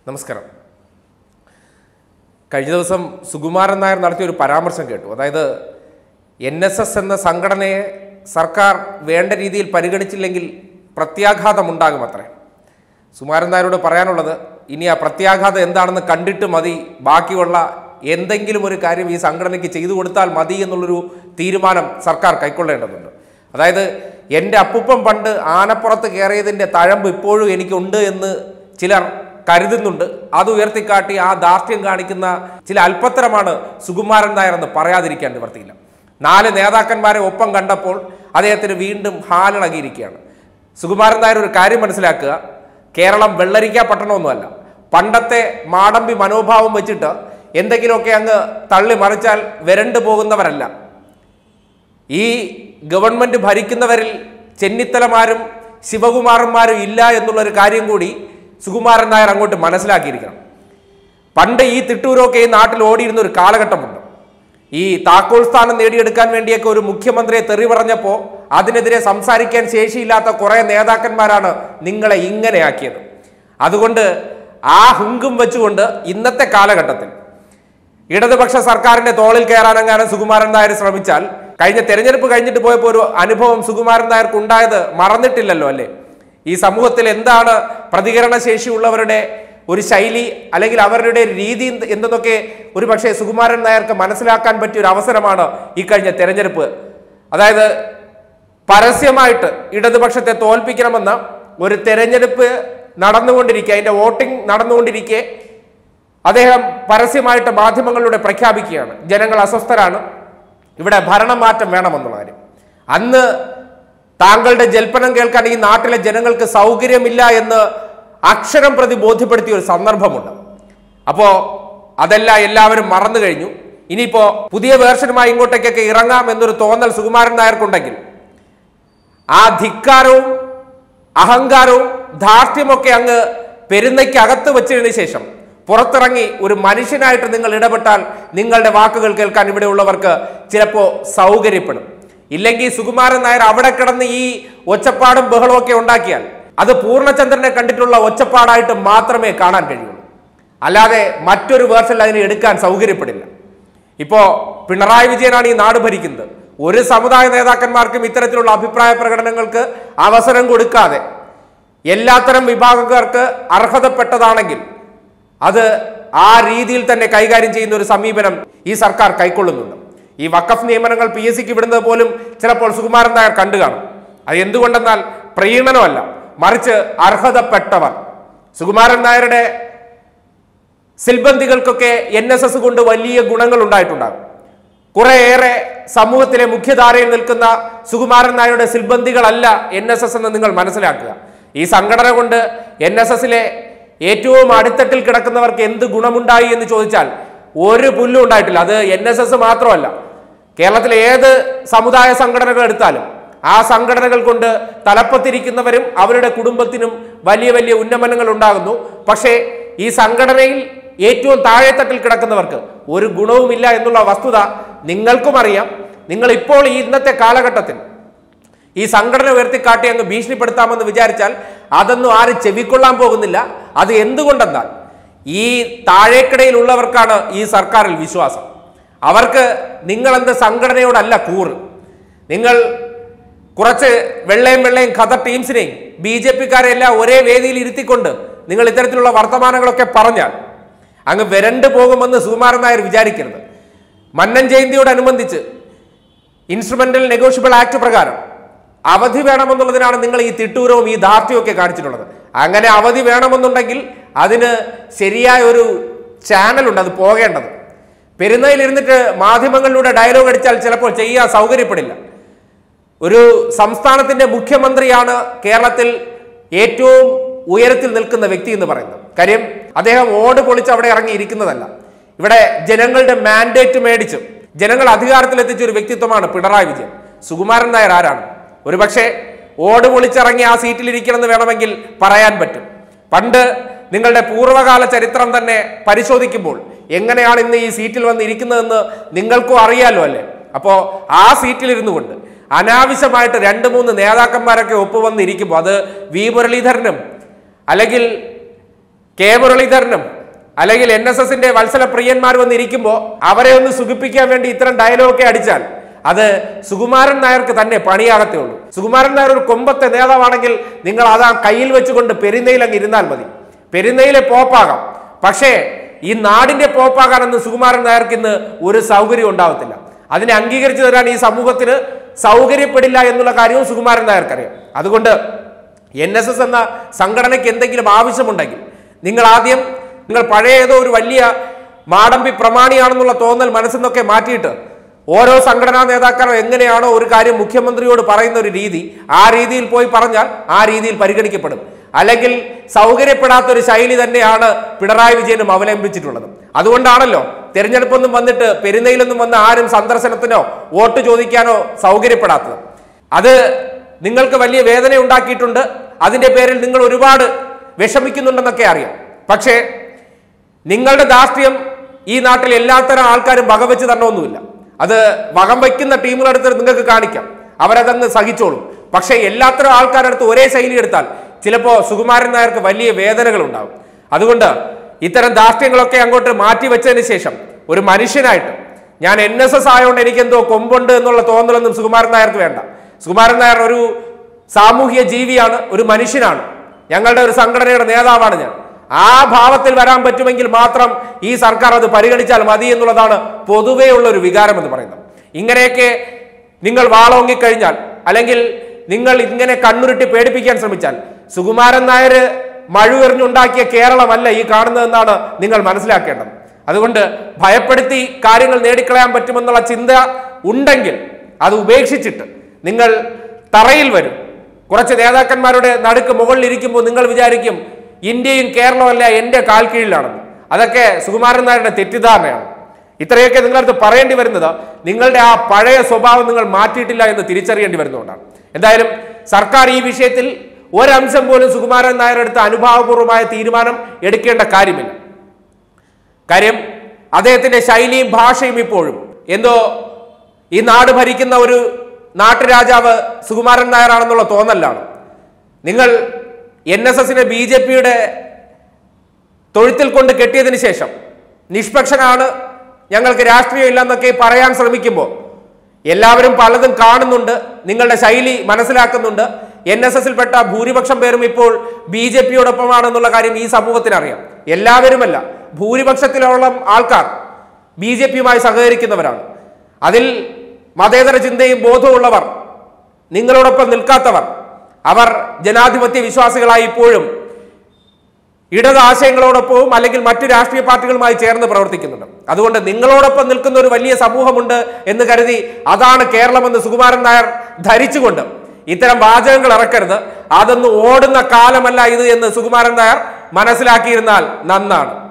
നമസ്കാരം കഴിഞ്ഞ ദിവസം സുകുമാരൻ നായർ നടത്തിയ ഒരു പരാമർശം കേട്ടു അതായത് എൻ എസ് എസ് എന്ന സംഘടനയെ സർക്കാർ വേണ്ട രീതിയിൽ പരിഗണിച്ചില്ലെങ്കിൽ പ്രത്യാഘാതം ഉണ്ടാകും അത്രേ സുകുമാരൻ നായരോട് പറയാനുള്ളത് ഇനി ആ പ്രത്യാഘാതം എന്താണെന്ന് കണ്ടിട്ട് മതി ബാക്കിയുള്ള എന്തെങ്കിലും ഒരു കാര്യം ഈ സംഘടനയ്ക്ക് ചെയ്തു കൊടുത്താൽ മതി എന്നുള്ളൊരു തീരുമാനം സർക്കാർ കൈക്കൊള്ളേണ്ടതുണ്ട് അതായത് എൻ്റെ അപ്പുപ്പം പണ്ട് ആനപ്പുറത്ത് കയറിയതിൻ്റെ തഴമ്പ് ഇപ്പോഴും എനിക്കുണ്ട് എന്ന് ചിലർ കരുതുന്നുണ്ട് അത് ഉയർത്തിക്കാട്ടി ആ ധാർഷ്ട്യം കാണിക്കുന്ന ചില അല്പത്തരമാണ് സുകുമാരൻ നായർ എന്ന് പറയാതിരിക്കാൻ നിവർത്തിയില്ല നാല് നേതാക്കന്മാരെ ഒപ്പം കണ്ടപ്പോൾ അദ്ദേഹത്തിന് വീണ്ടും ഹാലിളകിയിരിക്കുകയാണ് സുകുമാരൻ നായർ ഒരു കാര്യം മനസ്സിലാക്കുക കേരളം വെള്ളരിക്ക പട്ടണമൊന്നുമല്ല പണ്ടത്തെ മാടമ്പി മനോഭാവം വെച്ചിട്ട് എന്തെങ്കിലുമൊക്കെ അങ്ങ് തള്ളി മറിച്ചാൽ വരണ്ടു പോകുന്നവരല്ല ഈ ഗവൺമെന്റ് ഭരിക്കുന്നവരിൽ ചെന്നിത്തലമാരും ശിവകുമാരന്മാരും ഇല്ല എന്നുള്ളൊരു കാര്യം കൂടി സുകുമാരൻ നായർ അങ്ങോട്ട് മനസ്സിലാക്കിയിരിക്കണം പണ്ട് ഈ തിട്ടൂരൊക്കെ ഈ നാട്ടിൽ ഓടിയിരുന്ന ഒരു കാലഘട്ടമുണ്ട് ഈ താക്കോൽ സ്ഥാനം നേടിയെടുക്കാൻ വേണ്ടിയൊക്കെ ഒരു മുഖ്യമന്ത്രിയെ തെറി പറഞ്ഞപ്പോൾ അതിനെതിരെ സംസാരിക്കാൻ ശേഷിയില്ലാത്ത കുറേ നേതാക്കന്മാരാണ് നിങ്ങളെ ഇങ്ങനെയാക്കിയത് അതുകൊണ്ട് ആ ഹുങ്കും വെച്ചുകൊണ്ട് ഇന്നത്തെ കാലഘട്ടത്തിൽ ഇടതുപക്ഷ സർക്കാരിന്റെ തോളിൽ കയറാനെങ്ങാനും സുകുമാരൻ നായർ ശ്രമിച്ചാൽ കഴിഞ്ഞ തെരഞ്ഞെടുപ്പ് കഴിഞ്ഞിട്ട് പോയപ്പോൾ ഒരു അനുഭവം സുകുമാരൻ നായർക്ക് ഉണ്ടായത് മറന്നിട്ടില്ലല്ലോ അല്ലേ ഈ സമൂഹത്തിൽ എന്താണ് പ്രതികരണ ശേഷിയുള്ളവരുടെ ഒരു ശൈലി അല്ലെങ്കിൽ അവരുടെ രീതി എന്ത് എന്തെന്നൊക്കെ ഒരു പക്ഷേ സുകുമാരൻ നായർക്ക് മനസ്സിലാക്കാൻ പറ്റിയ ഒരു അവസരമാണ് ഈ കഴിഞ്ഞ തെരഞ്ഞെടുപ്പ് അതായത് പരസ്യമായിട്ട് ഇടതുപക്ഷത്തെ തോൽപ്പിക്കണമെന്ന ഒരു തെരഞ്ഞെടുപ്പ് നടന്നുകൊണ്ടിരിക്കെ അതിന്റെ വോട്ടിംഗ് നടന്നുകൊണ്ടിരിക്കെ അദ്ദേഹം പരസ്യമായിട്ട് മാധ്യമങ്ങളിലൂടെ പ്രഖ്യാപിക്കുകയാണ് ജനങ്ങൾ അസ്വസ്ഥരാണ് ഇവിടെ ഭരണം മാറ്റം വേണമെന്നുള്ള കാര്യം അന്ന് താങ്കളുടെ ജൽപ്പനം കേൾക്കാൻ ഈ നാട്ടിലെ ജനങ്ങൾക്ക് സൗകര്യമില്ല എന്ന് അക്ഷരം പ്രതി ബോധ്യപ്പെടുത്തിയ ഒരു സന്ദർഭമുണ്ട് അപ്പോ അതെല്ലാം എല്ലാവരും മറന്നു കഴിഞ്ഞു ഇനിയിപ്പോ പുതിയ വേർഷനുമായി ഇങ്ങോട്ടേക്കൊക്കെ ഇറങ്ങാം എന്നൊരു തോന്നൽ സുകുമാരൻ നായർക്കുണ്ടെങ്കിൽ ആ ധിക്കാരവും അഹങ്കാരവും ധാർഷ്ട്യമൊക്കെ അങ്ങ് പെരുന്നയ്ക്ക് അകത്ത് വെച്ചതിന് ശേഷം പുറത്തിറങ്ങി ഒരു മനുഷ്യനായിട്ട് നിങ്ങൾ ഇടപെട്ടാൽ നിങ്ങളുടെ വാക്കുകൾ കേൾക്കാൻ ഇവിടെയുള്ളവർക്ക് ചിലപ്പോൾ സൗകര്യപ്പെടും ഇല്ലെങ്കിൽ സുകുമാരൻ നായർ അവിടെ കിടന്ന് ഈ ഒച്ചപ്പാടും ബഹളവും ഒക്കെ ഉണ്ടാക്കിയാൽ അത് പൂർണ്ണചന്ദ്രനെ കണ്ടിട്ടുള്ള ഒച്ചപ്പാടായിട്ട് മാത്രമേ കാണാൻ കഴിയുള്ളൂ അല്ലാതെ മറ്റൊരു വേർഷനിൽ അതിനെ എടുക്കാൻ സൗകര്യപ്പെടില്ല ഇപ്പോ പിണറായി വിജയനാണ് ഈ നാട് ഭരിക്കുന്നത് ഒരു സമുദായ നേതാക്കന്മാർക്കും ഇത്തരത്തിലുള്ള അഭിപ്രായ പ്രകടനങ്ങൾക്ക് അവസരം കൊടുക്കാതെ എല്ലാത്തരം വിഭാഗക്കാർക്ക് അർഹതപ്പെട്ടതാണെങ്കിൽ അത് ആ രീതിയിൽ തന്നെ കൈകാര്യം ചെയ്യുന്ന ഒരു സമീപനം ഈ സർക്കാർ കൈക്കൊള്ളുന്നുണ്ട് ഈ വഖഫ് നിയമനങ്ങൾ പി എസ് സിക്ക് വിടുന്നത് പോലും ചിലപ്പോൾ സുകുമാരൻ നായർ കണ്ടു കാണും അത് എന്തുകൊണ്ടെന്നാൽ പ്രീണനമല്ല മറിച്ച് അർഹതപ്പെട്ടവർ സുകുമാരൻ നായരുടെ സിൽബന്ദികൾക്കൊക്കെ എൻ എസ് എസ് കൊണ്ട് വലിയ ഗുണങ്ങൾ ഉണ്ടായിട്ടുണ്ടാകും കുറേയേറെ സമൂഹത്തിലെ മുഖ്യധാരയിൽ നിൽക്കുന്ന സുകുമാരൻ നായരുടെ സിൽബന്ദികളല്ല എൻ എസ് എസ് എന്ന് നിങ്ങൾ മനസ്സിലാക്കുക ഈ സംഘടന കൊണ്ട് എൻ എസ് എസിലെ ഏറ്റവും അടിത്തട്ടിൽ കിടക്കുന്നവർക്ക് എന്ത് ഗുണമുണ്ടായി എന്ന് ചോദിച്ചാൽ ഒരു പുല്ലും ഉണ്ടായിട്ടില്ല അത് എൻ എസ് എസ് മാത്രമല്ല കേരളത്തിലെ ഏത് സമുദായ സംഘടനകൾ എടുത്താലും ആ സംഘടനകൾ കൊണ്ട് തലപ്പത്തിരിക്കുന്നവരും അവരുടെ കുടുംബത്തിനും വലിയ വലിയ ഉന്നമനങ്ങൾ ഉണ്ടാകുന്നു പക്ഷേ ഈ സംഘടനയിൽ ഏറ്റവും താഴെത്തട്ടിൽ കിടക്കുന്നവർക്ക് ഒരു ഗുണവുമില്ല എന്നുള്ള വസ്തുത നിങ്ങൾക്കും അറിയാം നിങ്ങൾ ഇപ്പോൾ ഈ ഇന്നത്തെ കാലഘട്ടത്തിൽ ഈ സംഘടന ഉയർത്തിക്കാട്ടി അങ്ങ് ഭീഷണിപ്പെടുത്താമെന്ന് വിചാരിച്ചാൽ അതൊന്നും ആരും ചെവിക്കൊള്ളാൻ പോകുന്നില്ല അത് എന്തുകൊണ്ടെന്നാൽ ഈ താഴേക്കിടയിലുള്ളവർക്കാണ് ഈ സർക്കാരിൽ വിശ്വാസം അവർക്ക് നിങ്ങളെന്ത് സംഘടനയോടല്ല കൂറ് നിങ്ങൾ കുറച്ച് വെള്ളയും വെള്ളയും ഖദർ ടീംസിനെയും ബി ജെ പിക്കാരെല്ലാം ഒരേ വേദിയിൽ ഇരുത്തിക്കൊണ്ട് നിങ്ങൾ ഇത്തരത്തിലുള്ള വർത്തമാനങ്ങളൊക്കെ പറഞ്ഞാൽ അങ്ങ് വരണ്ടു പോകുമെന്ന് സുകുമാരൻ നായർ വിചാരിക്കരുത് മന്നൻ ജയന്തിയോടനുബന്ധിച്ച് ഇൻസ്ട്രുമെന്റൽ നെഗോഷ്യബിൾ ആക്ട് പ്രകാരം അവധി വേണമെന്നുള്ളതിനാണ് നിങ്ങൾ ഈ തിട്ടൂരവും ഈ ധാർഷ്ട്യവും ഒക്കെ കാണിച്ചിട്ടുള്ളത് അങ്ങനെ അവധി വേണമെന്നുണ്ടെങ്കിൽ അതിന് ശരിയായ ഒരു ചാനലുണ്ട് അത് പോകേണ്ടത് പെരുന്നയിൽ ഇരുന്നിട്ട് മാധ്യമങ്ങളിലൂടെ ഡയലോഗ് അടിച്ചാൽ ചിലപ്പോൾ ചെയ്യാൻ സൗകര്യപ്പെടില്ല ഒരു സംസ്ഥാനത്തിന്റെ മുഖ്യമന്ത്രിയാണ് കേരളത്തിൽ ഏറ്റവും ഉയരത്തിൽ നിൽക്കുന്ന വ്യക്തി എന്ന് പറയുന്നത് കാര്യം അദ്ദേഹം ഓട് പൊളിച്ച് അവിടെ ഇറങ്ങി ഇരിക്കുന്നതല്ല ഇവിടെ ജനങ്ങളുടെ മാൻഡേറ്റ് മേടിച്ച് ജനങ്ങൾ അധികാരത്തിലെത്തിച്ച ഒരു വ്യക്തിത്വമാണ് പിണറായി വിജയൻ സുകുമാരൻ നായർ ആരാണ് ഒരുപക്ഷെ ഓട് പൊളിച്ചിറങ്ങി ആ സീറ്റിൽ ഇരിക്കണമെന്ന് വേണമെങ്കിൽ പറയാൻ പറ്റും പണ്ട് നിങ്ങളുടെ പൂർവ്വകാല ചരിത്രം തന്നെ പരിശോധിക്കുമ്പോൾ എങ്ങനെയാണ് ഇന്ന് ഈ സീറ്റിൽ വന്ന് ഇരിക്കുന്നതെന്ന് നിങ്ങൾക്കും അറിയാലോ അല്ലേ അപ്പോൾ ആ സീറ്റിൽ ഇരുന്നു കൊണ്ട് അനാവശ്യമായിട്ട് രണ്ട് മൂന്ന് നേതാക്കന്മാരൊക്കെ ഒപ്പുവന്നിരിക്കുമ്പോൾ അത് വി മുരളീധരനും അല്ലെങ്കിൽ കെ മുരളീധരനും അല്ലെങ്കിൽ എൻ എസ് എസിന്റെ വത്സല പ്രിയന്മാർ വന്നിരിക്കുമ്പോൾ അവരെ ഒന്ന് സുഖിപ്പിക്കാൻ വേണ്ടി ഇത്തരം ഡയലോഗൊക്കെ അടിച്ചാൽ അത് സുകുമാരൻ നായർക്ക് തന്നെ പണിയാകത്തേ ഉള്ളൂ സുകുമാരൻ നായർ ഒരു കൊമ്പത്തെ നേതാവാണെങ്കിൽ നിങ്ങൾ അത് ആ കയ്യിൽ വെച്ചുകൊണ്ട് പെരുന്നയിൽ അങ്ങ് ഇരുന്നാൽ മതി പെരുന്നയിലെ പോപ്പാകാം പക്ഷേ ഈ നാടിന്റെ പോപ്പാകാനൊന്നും സുകുമാരൻ നായർക്ക് ഇന്ന് ഒരു സൗകര്യം ഉണ്ടാവത്തില്ല അതിനെ അംഗീകരിച്ചു തരാൻ ഈ സമൂഹത്തിന് സൗകര്യപ്പെടില്ല എന്നുള്ള കാര്യവും സുകുമാരൻ നായർക്കറിയാം അതുകൊണ്ട് എൻ എസ് എസ് എന്ന സംഘടനയ്ക്ക് എന്തെങ്കിലും ആവശ്യമുണ്ടെങ്കിൽ നിങ്ങൾ ആദ്യം നിങ്ങൾ പഴയ ഏതോ ഒരു വലിയ മാടമ്പി പ്രമാണിയാണെന്നുള്ള തോന്നൽ മനസ്സിൽ നിന്നൊക്കെ മാറ്റിയിട്ട് ഓരോ സംഘടനാ നേതാക്കളും എങ്ങനെയാണോ ഒരു കാര്യം മുഖ്യമന്ത്രിയോട് പറയുന്ന ഒരു രീതി ആ രീതിയിൽ പോയി പറഞ്ഞാൽ ആ രീതിയിൽ പരിഗണിക്കപ്പെടും അല്ലെങ്കിൽ സൗകര്യപ്പെടാത്ത ഒരു ശൈലി തന്നെയാണ് പിണറായി വിജയനും അവലംബിച്ചിട്ടുള്ളത് അതുകൊണ്ടാണല്ലോ തെരഞ്ഞെടുപ്പൊന്നും വന്നിട്ട് പെരുന്നയിലൊന്നും വന്ന് ആരും സന്ദർശനത്തിനോ വോട്ട് ചോദിക്കാനോ സൗകര്യപ്പെടാത്തത് അത് നിങ്ങൾക്ക് വലിയ വേദന ഉണ്ടാക്കിയിട്ടുണ്ട് അതിന്റെ പേരിൽ നിങ്ങൾ ഒരുപാട് വിഷമിക്കുന്നുണ്ടെന്നൊക്കെ അറിയാം പക്ഷേ നിങ്ങളുടെ ധാർഷ്ട്യം ഈ നാട്ടിൽ എല്ലാത്തരം ആൾക്കാരും വകവെച്ച് തരണമെന്നുമില്ല അത് വകം വയ്ക്കുന്ന ടീമുകളടുത്ത് നിങ്ങൾക്ക് കാണിക്കാം അവരതങ്ങ് സഹിച്ചോളും പക്ഷേ എല്ലാത്തരം ആൾക്കാരടുത്ത് ഒരേ ശൈലി എടുത്താൽ ചിലപ്പോൾ സുകുമാരൻ നായർക്ക് വലിയ വേദനകൾ ഉണ്ടാകും അതുകൊണ്ട് ഇത്തരം ധാർഷ്ട്യങ്ങളൊക്കെ അങ്ങോട്ട് മാറ്റി വെച്ചതിന് ശേഷം ഒരു മനുഷ്യനായിട്ട് ഞാൻ എൻ എസ് എസ് ആയതുകൊണ്ട് എനിക്ക് എന്തോ കൊമ്പുണ്ട് എന്നുള്ള തോന്നലൊന്നും സുകുമാരൻ നായർക്ക് വേണ്ട സുകുമാരൻ നായർ ഒരു സാമൂഹിക ജീവിയാണ് ഒരു മനുഷ്യനാണ് ഞങ്ങളുടെ ഒരു സംഘടനയുടെ നേതാവാണ് ഞാൻ ആ ഭാവത്തിൽ വരാൻ പറ്റുമെങ്കിൽ മാത്രം ഈ സർക്കാർ അത് പരിഗണിച്ചാൽ മതി എന്നുള്ളതാണ് പൊതുവേ ഉള്ള ഒരു വികാരം എന്ന് പറയുന്നത് ഇങ്ങനെയൊക്കെ നിങ്ങൾ വാളോങ്ങിക്കഴിഞ്ഞാൽ അല്ലെങ്കിൽ നിങ്ങൾ ഇങ്ങനെ കണ്ണുരുട്ടി പേടിപ്പിക്കാൻ ശ്രമിച്ചാൽ സുകുമാരൻ നായർ മഴുവെറിഞ്ഞുണ്ടാക്കിയ കേരളമല്ല ഈ കാണുന്നതെന്നാണ് നിങ്ങൾ മനസ്സിലാക്കേണ്ടത് അതുകൊണ്ട് ഭയപ്പെടുത്തി കാര്യങ്ങൾ നേടിക്കളയാൻ പറ്റുമെന്നുള്ള ചിന്ത ഉണ്ടെങ്കിൽ അത് ഉപേക്ഷിച്ചിട്ട് നിങ്ങൾ തറയിൽ വരും കുറച്ച് നേതാക്കന്മാരുടെ നടുക്ക് മുകളിൽ ഇരിക്കുമ്പോൾ നിങ്ങൾ വിചാരിക്കും ഇന്ത്യയും കേരളമല്ല എൻ്റെ കാൽ കീഴിലാണെന്ന് അതൊക്കെ സുകുമാരൻ നായരുടെ തെറ്റിദ്ധാരണയാണ് ഇത്രയൊക്കെ നിങ്ങളടുത്ത് പറയേണ്ടി വരുന്നത് നിങ്ങളുടെ ആ പഴയ സ്വഭാവം നിങ്ങൾ മാറ്റിയിട്ടില്ല എന്ന് തിരിച്ചറിയേണ്ടി വരുന്നതുകൊണ്ടാണ് എന്തായാലും സർക്കാർ ഈ വിഷയത്തിൽ ഒരംശം പോലും സുകുമാരൻ നായർ എടുത്ത അനുഭാവപൂർവമായ തീരുമാനം എടുക്കേണ്ട കാര്യമില്ല കാര്യം അദ്ദേഹത്തിന്റെ ശൈലിയും ഭാഷയും ഇപ്പോഴും എന്തോ ഈ നാട് ഭരിക്കുന്ന ഒരു നാട്ടുരാജാവ് സുകുമാരൻ നായരാണെന്നുള്ള തോന്നലാണ് നിങ്ങൾ എൻ എസ് എസിനെ ബി ജെ പിയുടെ തൊഴുത്തിൽ കൊണ്ട് കെട്ടിയതിന് ശേഷം നിഷ്പക്ഷനാണ് ഞങ്ങൾക്ക് രാഷ്ട്രീയം ഇല്ലെന്നൊക്കെ പറയാൻ ശ്രമിക്കുമ്പോൾ എല്ലാവരും പലതും കാണുന്നുണ്ട് നിങ്ങളുടെ ശൈലി മനസ്സിലാക്കുന്നുണ്ട് എൻ എസ് എസിൽപ്പെട്ട ഭൂരിപക്ഷം പേരും ഇപ്പോൾ ബി ജെ പിയോടൊപ്പമാണെന്നുള്ള കാര്യം ഈ സമൂഹത്തിന് അറിയാം എല്ലാവരുമല്ല ഭൂരിപക്ഷത്തിലോളം ആൾക്കാർ ബി ജെ പിയുമായി സഹകരിക്കുന്നവരാണ് അതിൽ മതേതര ചിന്തയും ബോധമുള്ളവർ നിങ്ങളോടൊപ്പം നിൽക്കാത്തവർ അവർ ജനാധിപത്യ വിശ്വാസികളായി ഇപ്പോഴും ഇടത് ആശയങ്ങളോടൊപ്പവും അല്ലെങ്കിൽ മറ്റു രാഷ്ട്രീയ പാർട്ടികളുമായി ചേർന്ന് പ്രവർത്തിക്കുന്നുണ്ട് അതുകൊണ്ട് നിങ്ങളോടൊപ്പം നിൽക്കുന്ന ഒരു വലിയ സമൂഹമുണ്ട് എന്ന് കരുതി അതാണ് കേരളമെന്ന് സുകുമാരൻ നായർ ധരിച്ചുകൊണ്ട് ഇത്തരം വാചകങ്ങൾ ഇറക്കരുത് അതൊന്നും ഓടുന്ന കാലമല്ല ഇത് എന്ന് സുകുമാരൻ നായർ മനസ്സിലാക്കിയിരുന്നാൽ നന്നാണ്